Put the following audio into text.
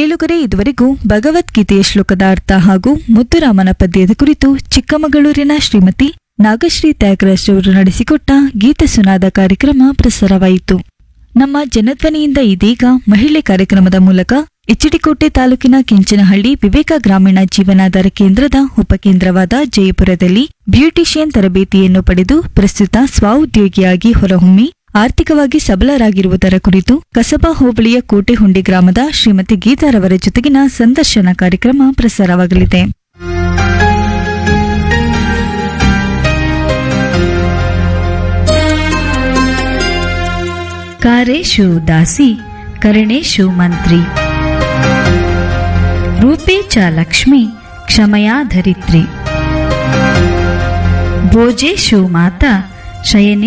ಕೇಳುಗರೆ ಇದುವರೆಗೂ ಭಗವದ್ಗೀತೆಯ ಶ್ಲೋಕದ ಅರ್ಥ ಹಾಗೂ ಮುದ್ದುರಾಮನ ಪದ್ಯದ ಕುರಿತು ಚಿಕ್ಕಮಗಳೂರಿನ ಶ್ರೀಮತಿ ನಾಗಶ್ರೀ ತ್ಯಾಗರಾಜ್ ಅವರು ನಡೆಸಿಕೊಟ್ಟ ಗೀತ ಸುನಾದ ಕಾರ್ಯಕ್ರಮ ಪ್ರಸಾರವಾಯಿತು ನಮ್ಮ ಜನಧ್ವನಿಯಿಂದ ಇದೀಗ ಮಹಿಳೆ ಕಾರ್ಯಕ್ರಮದ ಮೂಲಕ ಎಚ್ಡಿಕೋಟೆ ತಾಲೂಕಿನ ಕೆಂಚನಹಳ್ಳಿ ವಿವೇಕ ಗ್ರಾಮೀಣ ಜೀವನಾಧಾರ ಕೇಂದ್ರದ ಉಪಕೇಂದ್ರವಾದ ಜಯಪುರದಲ್ಲಿ ಬ್ಯೂಟಿಷಿಯನ್ ತರಬೇತಿಯನ್ನು ಪಡೆದು ಪ್ರಸ್ತುತ ಸ್ವಉದ್ಯೋಗಿಯಾಗಿ ಹೊರಹೊಮ್ಮಿ ಆರ್ಥಿಕವಾಗಿ ಸಬಲರಾಗಿರುವುದರ ಕುರಿತು ಕಸಬಾ ಹೋಬಳಿಯ ಕೋಟೆಹುಂಡಿ ಗ್ರಾಮದ ಶ್ರೀಮತಿ ಗೀತಾರವರ ಜೊತೆಗಿನ ಸಂದರ್ಶನ ಕಾರ್ಯಕ್ರಮ ಪ್ರಸಾರವಾಗಲಿದೆ ಕಾರೇಶು ದಾಸಿ ಕರಣೇಶು ಮಂತ್ರಿ ರೂಪೇ ಚ ಲಕ್ಷ್ಮಿ ಕ್ಷಮಯಾ ಧರಿತ್ರಿ ಭೋಜೇಶು ಮಾತಾ ಶಯನೇ